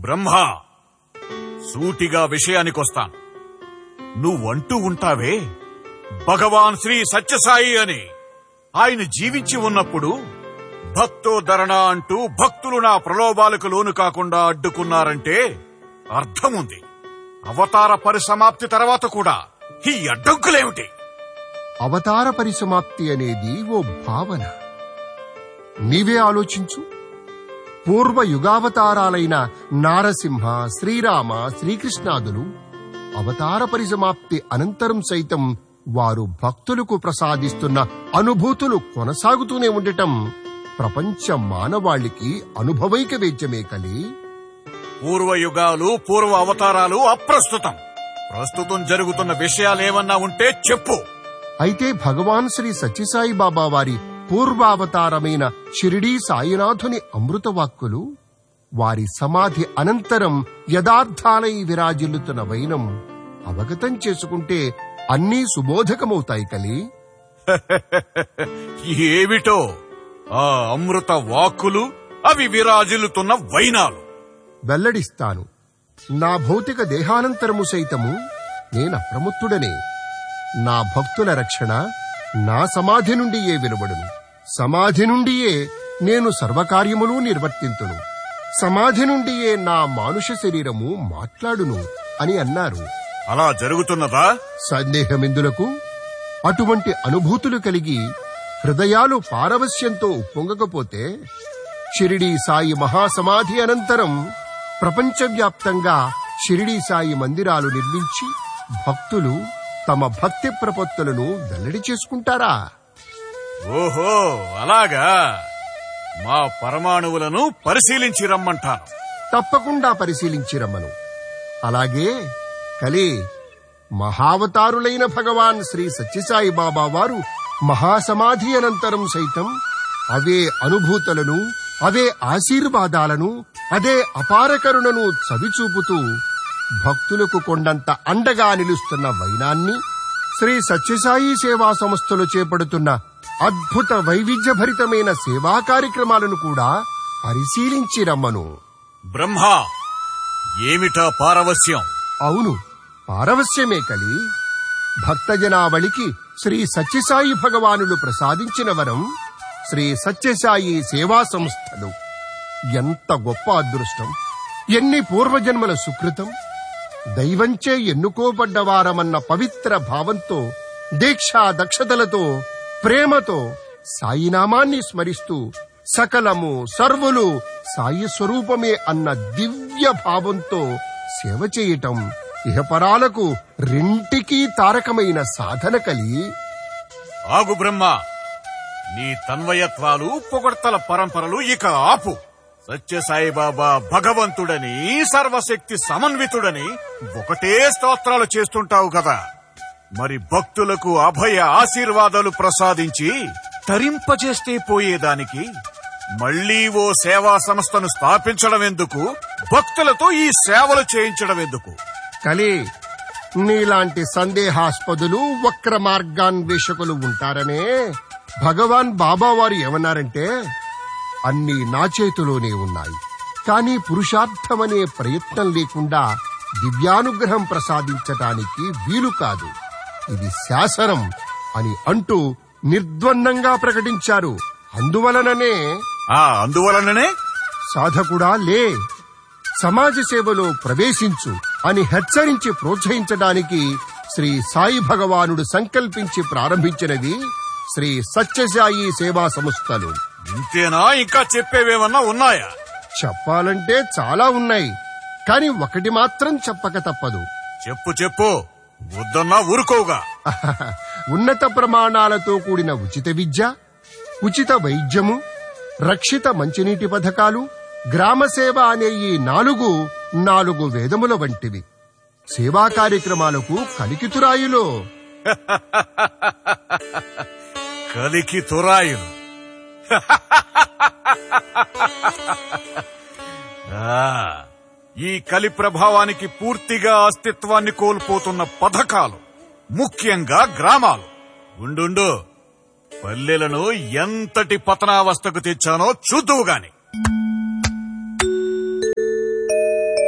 బ్రహ్మ సూటిగా విషయానికొస్తాను నువ్వంటూ ఉంటావే భగవాన్ శ్రీ సత్యసాయి అని ఆయన జీవించి ఉన్నప్పుడు భక్తోధరణ అంటూ భక్తులు నా ప్రలోభాలకు లోను కాకుండా అడ్డుకున్నారంటే అర్థముంది అవతార పరిసమాప్తి తర్వాత కూడా ఈ అడ్డంకులేమిటి అవతార పరిసమాప్తి అనేది ఓ భావన నీవే ఆలోచించు పూర్వ యుగావతారాలైన నారసింహ శ్రీరామ శ్రీకృష్ణాదులు అవతార పరిసమాప్తి అనంతరం సైతం వారు భక్తులకు ప్రసాదిస్తున్న అనుభూతులు కొనసాగుతూనే ఉండటం ప్రపంచ మానవాళికి అనుభవైక వేద్యమే కలి పూర్వయుగాలు పూర్వ అవతారాలు అప్రస్తుతం ప్రస్తుతం జరుగుతున్న విషయాలేమన్నా ఉంటే చెప్పు అయితే భగవాన్ శ్రీ సత్యసాయి బాబా వారి పూర్వావతారమైన షిరిడీ సాయినాథుని అమృతవాక్కులు వారి సమాధి అనంతరం యథార్థాలై విరాజిల్లుతున్న వైనం అవగతం చేసుకుంటే అన్నీ సుబోధకమవుతాయి కలి ఏమిటో ఆ అమృత వాక్కులు అవి విరాజిల్లుతున్న వైనాలు వెల్లడిస్తాను నా భౌతిక దేహానంతరము సైతము నేనప్రమత్తుడనే నా భక్తుల రక్షణ నా సమాధి నుండియే వెలువడును సమాధి నుండియే నేను సర్వకార్యములు నిర్వర్తింతును సమాధి నుండియే నా మానుష శరీరము మాట్లాడును అని అన్నారు అలా జరుగుతున్నదా సందేహమెందులకు అటువంటి అనుభూతులు కలిగి హృదయాలు పారవస్యంతో ఉప్పొంగకపోతే షిరిడీ సాయి మహాసమాధి అనంతరం ప్రపంచవ్యాప్తంగా షిరిడీ సాయి మందిరాలు నిర్మించి భక్తులు తమ భక్తి ప్రపత్తులను వెల్లడి చేసుకుంటారా ఓహో అలాగా మా పరమాణువులను పరిశీలించి రమ్మంటాను తప్పకుండా పరిశీలించి రమ్మను అలాగే కలి మహావతారులైన భగవాన్ శ్రీ సత్యసాయి బాబా వారు మహాసమాధి అనంతరం సైతం అవే అనుభూతులను అవే ఆశీర్వాదాలను అదే అపార కరుణను చవిచూపుతూ భక్తులకు కొండంత అండగా నిలుస్తున్న వైనాన్ని శ్రీ సత్యసాయి సేవా సంస్థలు చేపడుతున్న అద్భుత వైవిధ్యభరితమైన సేవా కార్యక్రమాలను కూడా పరిశీలించి రమ్మను బ్రహ్మ ఏమిటా పారవస్యం అవును పారవస్యమే కలి భక్తజనావళికి శ్రీ సత్యసాయి భగవానులు ప్రసాదించిన వరం శ్రీ సత్యసాయి సేవా సంస్థలు ఎంత గొప్ప అదృష్టం ఎన్ని పూర్వజన్మల సుకృతం దైవంచే ఎన్నుకోబడ్డవారమన్న పవిత్ర భావంతో దీక్షా దక్షతలతో ప్రేమతో సాయినామాన్ని స్మరిస్తూ సకలము సర్వులు సాయి స్వరూపమే అన్న దివ్య భావంతో సేవ చేయటం ఇహపరాలకు రెంటికీ తారకమైన సాధన కలి ఆగు బ్రహ్మ నీ తన్వయత్వాలు పొగడ్తల పరంపరలు ఇక ఆపు సత్యసాయిబాబా భగవంతుడని సర్వశక్తి సమన్వితుడని ఒకటే స్తోత్రాలు చేస్తుంటావు కదా మరి భక్తులకు అభయ ఆశీర్వాదాలు ప్రసాదించి తరింపజేస్తే పోయేదానికి మళ్లీ ఓ సేవా సంస్థను స్థాపించడం ఎందుకు భక్తులతో ఈ సేవలు చేయించడం ఎందుకు కలి నీలాంటి సందేహాస్పదులు వక్ర మార్గాన్వేషకులు ఉంటారనే భగవాన్ బాబా వారు ఏమన్నారంటే అన్నీ నా చేతిలోనే ఉన్నాయి కానీ పురుషార్థమనే ప్రయత్నం లేకుండా దివ్యానుగ్రహం ప్రసాదించటానికి వీలు కాదు ఇది శాసనం అని అంటూ నిర్ద్వందంగా ప్రకటించారు అందువలననే ఆ అందువలననే సాధకుడా లే సమాజ సేవలో ప్రవేశించు అని హెచ్చరించి ప్రోత్సహించడానికి శ్రీ సాయి భగవానుడు సంకల్పించి ప్రారంభించినవి శ్రీ సత్యసాయి సేవా సంస్థలు ఇంతేనా ఇంకా చెప్పేవేమన్నా ఉన్నాయా చెప్పాలంటే చాలా ఉన్నాయి కాని ఒకటి మాత్రం చెప్పక తప్పదు చెప్పు చెప్పు వద్దన్నా ఊరుకోవుగా ఉన్నత ప్రమాణాలతో కూడిన ఉచిత విద్య ఉచిత వైద్యము రక్షిత మంచినీటి పథకాలు గ్రామ సేవ అనే ఈ నాలుగు నాలుగు వేదముల వంటివి సేవా కార్యక్రమాలకు కలికితురాయిలో కలికి తురాయులు ఆ, ఈ కలి ప్రభావానికి పూర్తిగా అస్తిత్వాన్ని కోల్పోతున్న పథకాలు ముఖ్యంగా గ్రామాలు ఉండుండు పల్లెలను ఎంతటి పతనావస్థకు తెచ్చానో చూద్దువు గాని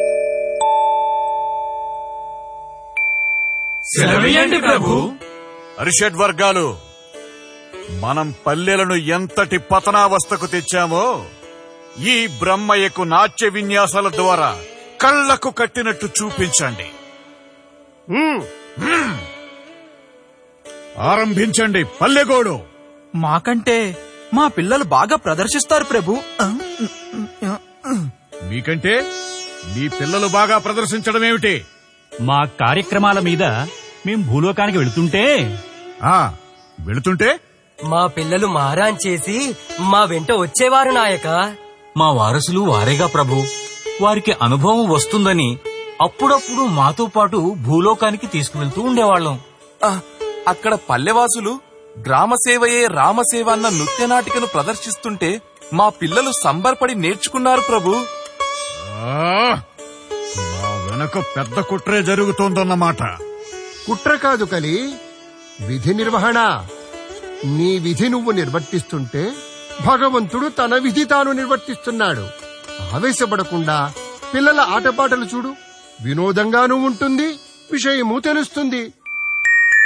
సెలవీయండి ప్రభు అరిషడ్ వర్గాలు మనం పల్లెలను ఎంతటి పతనావస్థకు తెచ్చామో ఈ బ్రహ్మయ్యకు నాట్య విన్యాసాల ద్వారా కళ్లకు కట్టినట్టు చూపించండి ఉమ్, ఆరంభించండి పల్లెగోడు మాకంటే మా పిల్లలు బాగా ప్రదర్శిస్తారు ప్రభు మీకంటే మీ పిల్లలు బాగా ప్రదర్శించడం ఏమిటి మా కార్యక్రమాల మీద మేం భూలోకానికి వెళుతుంటే ఆ వెళుతుంటే మా పిల్లలు మారాన్ చేసి మా వెంట వచ్చేవారు నాయక మా వారసులు వారేగా ప్రభు వారికి అనుభవం వస్తుందని అప్పుడప్పుడు మాతో పాటు భూలోకానికి తీసుకువెళ్తూ ఉండేవాళ్ళం ఆ, అక్కడ పల్లెవాసులు గ్రామసేవయే రామసేవ అన్న నృత్యనాటికను ప్రదర్శిస్తుంటే మా పిల్లలు సంబరపడి నేర్చుకున్నారు ప్రభు ఆ, మా వెనక పెద్ద కుట్రే జరుగుతోందన్నమాట కుట్ర కాదు కలి విధి నిర్వహణ నీ విధి నువ్వు నిర్వర్తిస్తుంటే భగవంతుడు తన విధి తాను నిర్వర్తిస్తున్నాడు ఆవేశపడకుండా పిల్లల ఆటపాటలు చూడు వినోదంగానూ ఉంటుంది విషయము తెలుస్తుంది